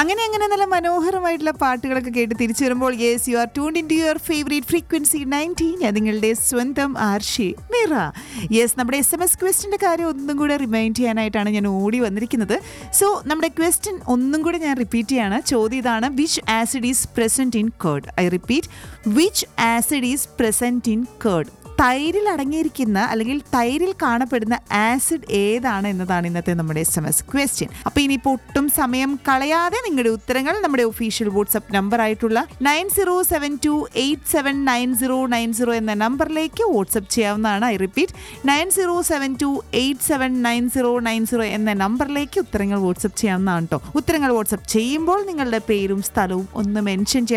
അങ്ങനെ അങ്ങനെ നല്ല മനോഹരമായിട്ടുള്ള പാട്ടുകളൊക്കെ കേട്ട് തിരിച്ചു വരുമ്പോൾ yes you are tune in to your favourite frequency nineteen നിങ്ങളുടെ സ്വന്തം ആർഷി മിറ യെസ് നമ്മുടെ എസ് എം എസ് ക്വസ്റ്റിൻ്റെ കാര്യം ഒന്നും കൂടെ റിമൈൻഡ് ചെയ്യാനായിട്ടാണ് ഞാൻ ഓടി വന്നിരിക്കുന്നത് സോ നമ്മുടെ ക്വസ്റ്റ്യൻ ഒന്നും കൂടെ ഞാൻ റിപ്പീറ്റ് ചെയ്യാണ് ചോദ്യം ഇതാണ് which acid is present in curd I repeat which acid is present in curd തൈരിൽ അടങ്ങിയിരിക്കുന്ന അല്ലെങ്കിൽ തൈരിൽ കാണപ്പെടുന്ന ആസിഡ് ഏതാണ് എന്നതാണ് ഇന്നത്തെ നമ്മുടെ എസ് എം എസ് ക്വസ്റ്റ്യൻ അപ്പൊ ഇനിയിപ്പോൾ ഒട്ടും സമയം കളയാതെ നിങ്ങളുടെ ഉത്തരങ്ങൾ നമ്മുടെ ഒഫീഷ്യൽ വാട്സ്ആപ്പ് നമ്പർ ആയിട്ടുള്ള nine zero seven two eight seven nine zero nine zero എന്ന നമ്പറിലേക്ക് വാട്സ്ആപ്പ് ചെയ്യാവുന്നതാണ് I repeat nine zero seven two eight seven nine zero nine zero എന്ന നമ്പറിലേക്ക് ഉത്തരങ്ങൾ വാട്സ്ആപ്പ് ചെയ്യാവുന്നതാണ് കേട്ടോ ഉത്തരങ്ങൾ വാട്സ്ആപ്പ് ചെയ്യുമ്പോൾ നിങ്ങളുടെ പേരും സ്ഥലവും ഒന്ന് മെൻഷൻ ചെയ്യാൻ